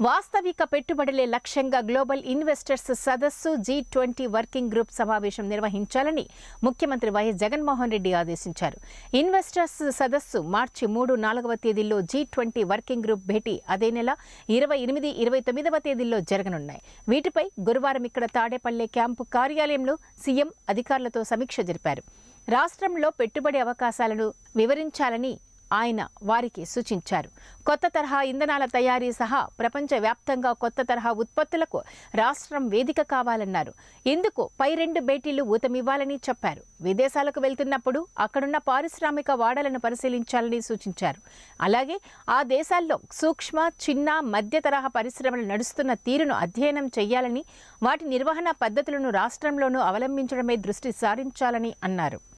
వాస్తవిక పెట్టుబడులే లక్ష్యంగా గ్లోబల్ ఇన్వెస్టర్స్ సదస్సు జీ ట్వంటీ వర్కింగ్ గ్రూప్ సమావేశం నిర్వహించాలని ముఖ్యమంత్రి వైఎస్ జగన్మోహన్ రెడ్డి ఆదేశించారు ఇన్వెస్టర్స్ సదస్సు మార్చి మూడు నాలుగవ తేదీల్లో జీ ట్వంటీ వర్కింగ్ గ్రూప్ భేటీ అదే నెల ఇరవై ఎనిమిది ఇరవై తొమ్మిదవ తేదీల్లో జరగనున్నాయి వీటిపై గురువారం ఇక్కడ తాడేపల్లె క్యాంపు కార్యాలయంలో సీఎం అధికారులతో సమీక్ష జరిపారు రాష్ట్రంలో పెట్టుబడి అవకాశాలను వివరించాలని ఆయన వారికి సూచించారు కొత్త తరహా ఇంధనాల తయారీ సహా ప్రపంచవ్యాప్తంగా కొత్త తరహా ఉత్పత్తులకు రాష్ట్రం వేదిక కావాలన్నారు ఇందుకు పై రెండు భేటీలు ఊతమివ్వాలని చెప్పారు విదేశాలకు వెళ్తున్నప్పుడు అక్కడున్న పారిశ్రామిక వాడలను పరిశీలించాలని సూచించారు అలాగే ఆ దేశాల్లో సూక్ష్మ చిన్న మధ్య తరహా పరిశ్రమలు నడుస్తున్న తీరును అధ్యయనం చేయాలని వాటి నిర్వహణ పద్ధతులను రాష్ట్రంలోనూ అవలంబించడమే దృష్టి సారించాలని అన్నారు